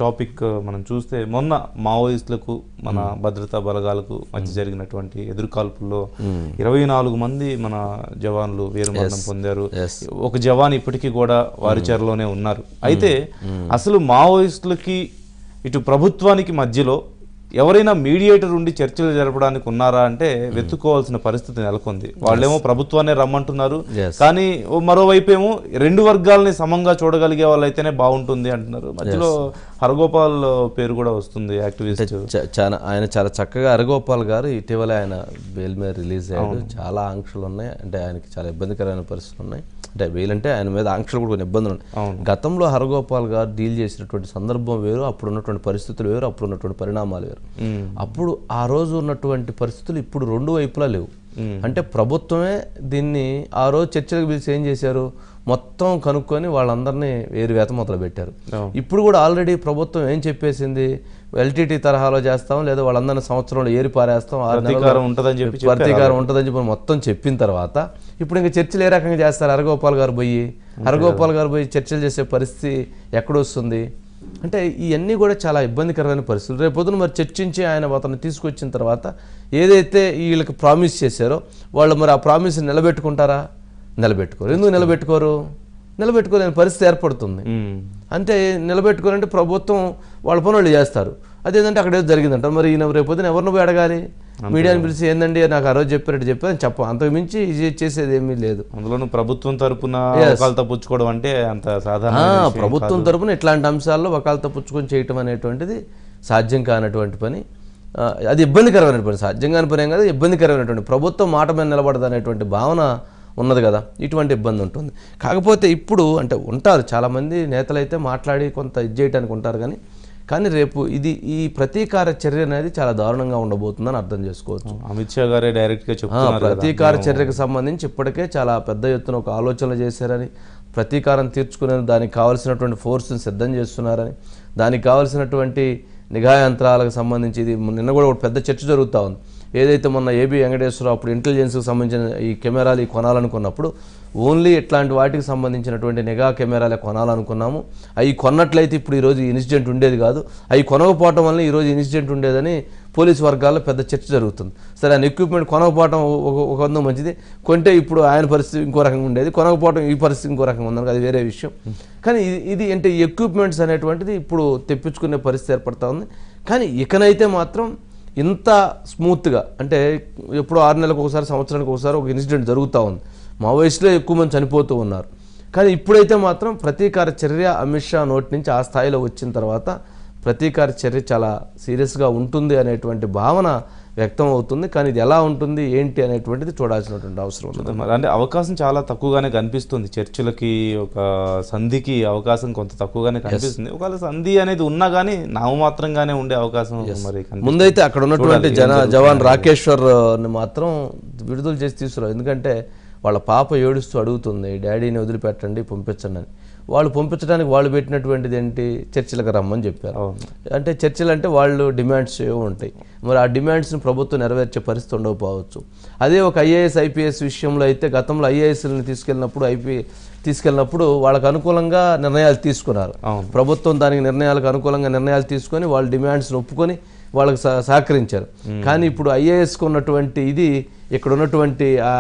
Topic మనం చూస్తే మొన్న మావోయిస్టులకు మన భద్రతా బలగాలకు మధ్య జరిగినటువంటి ఎదురుకాల్పుల్లో ఇరవై నాలుగు మంది మన జవాన్లు వీరమరణం పొందారు Yes. ఒక జవాన్ ఇప్పటికీ కూడా వారి చెరలోనే ఉన్నారు అయితే అసలు మావోయిస్టులకి ఇటు ప్రభుత్వానికి మధ్యలో ఎవరైనా మీడియేటర్ ఉండి చర్చలు జరపడానికి ఉన్నారా అంటే వెతుక్కోవాల్సిన పరిస్థితి నెలకొంది వాళ్ళేమో ప్రభుత్వాన్ని రమ్మంటున్నారు Yes. కానీ ఓ మరోవైపు ఏమో రెండు వర్గాలని సమంగా చూడగలిగే వాళ్ళైతేనే బాగుంటుంది అంటున్నారు మధ్యలో హరగోపాల్ పేరు కూడా వస్తుంది యాక్టివిస్ట్ చ- చాలా ఆయన చాలా చక్కగా అరగోపాల్ గారు ఇటీవల ఆయన బెయిల్ మీద రిలీజ్ అయ్యాడు చాలా ఆంక్షలు ఉన్నాయి అంటే ఆయనకి చాలా ఇబ్బందికరమైన పరిస్థితులు ఉన్నాయి అంటే బెయిల్ అంటే ఆయన మీద ఆంక్షలు కూడా కొన్ని ఇబ్బందులు ఉన్నాయి గతంలో హరగోపాల్ గారు డీల్ చేసినటువంటి సందర్భం వేరు అప్పుడు ఉన్నటువంటి పరిస్థితులు వేరు అప్పుడు ఉన్నటువంటి పరిణామాలు వేరు అప్పుడు ఆ రోజు ఉన్నటువంటి పరిస్థితులు ఇప్పుడు రెండు వైపులా లేవు అంటే ప్రభుత్వమే దీన్ని ఆ రోజు చర్చలకు పిలిచి ఏం చేశారు మొత్తం కనుక్కొని వాళ్ళందరినీ వేరు వేత మొదలు పెట్టారు ఇప్పుడు కూడా ఆల్రెడీ ప్రభుత్వం ఏం చెప్పేసింది ఎల్టీటీ తరహాలో చేస్తాం లేదా వాళ్ళందరినీ సంవత్సరంలో ఏరి పారేస్తాం ఆరు నెలల్లో ప్రతీకారం ఉంటుందని చెప్పి ప్రతీకారం ఉంటుందని చెప్పి మొత్తం చెప్పిన తర్వాత ఇప్పుడు ఇంకా చర్చలు ఏ రకంగా చేస్తారు హరగోపాల్ గారు పోయి హరగోపాల్ గారు పోయి చర్చలు చేసే పరిస్థితి ఎక్కడొస్తుంది అంటే ఇవన్నీ కూడా చాలా ఇబ్బందికరమైన పరిస్థితులు రేపు పొద్దున మరి చర్చించి ఆయన అతను తీసుకొచ్చిన తర్వాత ఏదైతే వీళ్ళకి ప్రామిస్ చేశారో వాళ్ళు మరి ఆ ప్రామిస్ నిలబెట్టుకుంటారా నిలబెట్టుకోరు ఎందుకు నిలబెట్టుకోరు నిలబెట్టుకోలేని పరిస్థితి ఏర్పడుతుంది మ్మ్. అంటే నిలబెట్టుకోవాలంటే ప్రభుత్వం వాళ్ళ పని వాళ్ళు చేస్తారు అదేంటంటే అక్కడ ఏదో జరిగిందంట మరి ఈయన రేపు పొద్దున ఎవరిని పోయి అడగాలి మీడియాని పిలిచి ఏందండి నాకు ఆ రోజు చెప్పారంటే చెప్పారని చెప్పం అంతకు మించి ఇది చేసేది ఏమీ లేదు అందులోనూ ప్రభుత్వం తరపున ఒకళ్ళు తప్పించుకోవడం అంటే అంత సాధారణ ఆ, ప్రభుత్వం తరపున ఇట్లాంటి అంశాల్లో వకాలతో పుచ్చుకొని చేయటం అనేటువంటిది సాధ్యం కానటువంటి పని ఆ, అది ఇబ్బందికరమైన పని సాధ్యం కాని పని ఏం కాదు ఇబ్బందికరమైనటువంటి ప్రభుత్వం మాట మీద నిలబడదు అనేటువంటి భావన ఉన్నది కదా ఇటువంటి ఇబ్బంది ఉంటుంది కాకపోతే ఇప్పుడు అంటే ఉంటారు చాలామంది నేతలైతే మాట్లాడి కొంత ఇది చేయడానికి ఉంటారు కానీ కానీ రేపు ఇది ఈ ప్రతీకార చర్య అనేది చాలా దారుణంగా ఉండబోతుందని అర్థం చేసుకోవచ్చు అమిత్ షా గారే డైరెక్ట్ గా ఆ, చెప్తున్నారు కదా. ప్రతీకార చర్యకు సంబంధించి ఇప్పటికే చాలా పెద్ద ఎత్తున ఒక ఆలోచనలు చేశారని ప్రతీకారం తీర్చుకునే దానికి కావాల్సినటువంటి ఫోర్స్ని సిద్ధం చేస్తున్నారని దానికి కావాల్సినటువంటి నిఘా యంత్రాలకు సంబంధించి ఇది నిన్న కూడా ఒక పెద్ద చర్చ జరుగుతూ ఉంది ఏదైతే మొన్న ఏబి వెంకటేశ్వరరావు అప్పుడు ఇంటెలిజెన్స్కి సంబంధించిన ఈ కెమెరాలు ఈ కొనాలనుకున్నప్పుడు ఓన్లీ ఇట్లాంటి వాటికి సంబంధించినటువంటి నిఘా కెమెరాలే కొనాలనుకున్నాము అవి కొన్నట్లయితే ఇప్పుడు ఈరోజు ఈ ఇన్సిడెంట్ ఉండేది కాదు అవి కొనకపోవటం వల్ల ఈరోజు ఇన్సిడెంట్ ఉండేదని పోలీస్ వర్గాల్లో పెద్ద చర్చ జరుగుతుంది సరే ఆయన ఎక్విప్మెంట్ కొనకపోవటం ఒక ఒక వంద మంచిది కొంటే ఇప్పుడు ఆయన పరిస్థితి ఇంకో రకంగా ఉండేది కొనకపోవటం ఈ పరిస్థితి ఇంకో రకంగా ఉంది అది వేరే విషయం కానీ ఇది ఇది అంటే ఈ ఎక్విప్మెంట్స్ అనేటువంటిది ఇప్పుడు తెప్పించుకునే పరిస్థితి ఏర్పడతా ఉంది కానీ ఇకనైతే మాత్రం ఇంత స్మూత్గా అంటే ఎప్పుడో ఆరు నెలలకు ఒకసారి సంవత్సరానికి ఒకసారి ఒక ఇన్సిడెంట్ జరుగుతూ ఉంది మా వయసులో ఎక్కువ మంది చనిపోతూ ఉన్నారు కానీ ఇప్పుడైతే మాత్రం ప్రతీకార చర్య అమిత్ షా నోటి నుంచి ఆ స్థాయిలో వచ్చిన తర్వాత ప్రతీకార చర్య చాలా సీరియస్గా ఉంటుంది అనేటువంటి భావన వ్యక్తం అవుతుంది కానీ ఇది ఎలా ఉంటుంది ఏంటి అనేటువంటిది చూడాల్సినటువంటి అవసరం ఉంది మరి అంటే అవకాశం చాలా తక్కువగానే కనిపిస్తుంది చర్చలకి ఒక సంధికి అవకాశం కొంత తక్కువగానే కనిపిస్తుంది ఒకవేళ సంధి అనేది ఉన్నా కానీ నామమాత్రంగానే ఉండే అవకాశం మరి కనిపిస్తుంది. ముందైతే అక్కడ ఉన్నటువంటి జన జవాన్ రాకేశ్వర్ ని మాత్రం విడుదల చేసి తీసుకురావు ఎందుకంటే వాళ్ళ పాప ఏడుస్తూ అడుగుతుంది డాడీని వదిలిపెట్టండి పంపించండి అని వాళ్ళు పంపించడానికి వాళ్ళు పెట్టినటువంటిది ఏంటి చర్చలకు రమ్మని చెప్పారు అవును. అంటే చర్చలు అంటే వాళ్ళు డిమాండ్స్ ఏవో ఉంటాయి మరి ఆ డిమాండ్స్ని ప్రభుత్వం నెరవేర్చే పరిస్థితి ఉండకపోవచ్చు అదే ఒక ఐఏఎస్ ఐపీఎస్ విషయంలో అయితే గతంలో ఐఏఎస్ని తీసుకెళ్ళినప్పుడు ఐపీ తీసుకెళ్ళినప్పుడు వాళ్ళకు అనుకూలంగా నిర్ణయాలు తీసుకున్నారు అవును. ప్రభుత్వం దానికి నిర్ణయాలకు అనుకూలంగా నిర్ణయాలు తీసుకొని వాళ్ళ డిమాండ్స్ని ఒప్పుకొని వాళ్ళకి సహ- సహకరించారు కానీ ఇప్పుడు ఐఏఎస్కి ఉన్నటువంటి ఇది ఇక్కడ ఉన్నటువంటి ఆ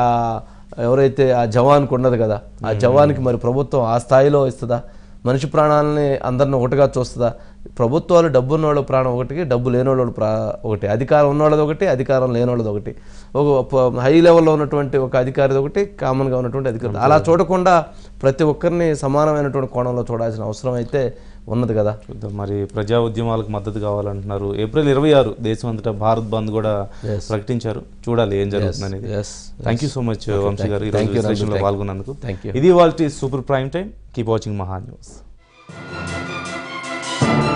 ఎవరైతే ఆ జవాన్కి ఉన్నది కదా ఆ జవాన్కి మరి ప్రభుత్వం ఆ స్థాయిలో ఇస్తుందా మనిషి ప్రాణాలని అందరిని ఒకటిగా చూస్తుందా ప్రభుత్వాలు డబ్బు ఉన్నోళ్ళ ప్రాణం ఒకటి డబ్బు లేనోళ్ళ ప్రా ఒకటి అధికారం ఉన్నోళ్ళది ఒకటి అధికారం లేనోళ్ళది ఒకటి ఒక ప- హై లెవెల్లో ఉన్నటువంటి ఒక అధికారిది ఒకటి కామన్గా ఉన్నటువంటి అధికారి అలా చూడకుండా ప్రతి ఒక్కరిని సమానమైనటువంటి కోణంలో చూడాల్సిన అవసరం అయితే ఉన్నది కదా చూద్దాం మరి ప్రజా ఉద్యమాలకు మద్దతు కావాలంటున్నారు ఏప్రిల్ ఇరవై ఆరు దేశం అంతటా భారత్ బంద్ కూడా ప్రకటించారు చూడాలి ఏం జరుగుతుంది అనేది yes, thank you so much Vamshi garu ఈ రోజు Thank you, Ranju. విశ్లేషణలో Thank you. పాల్గొన్నందుకు Thank you. ఇది వాళ్ళ super prime time keep watching Maha news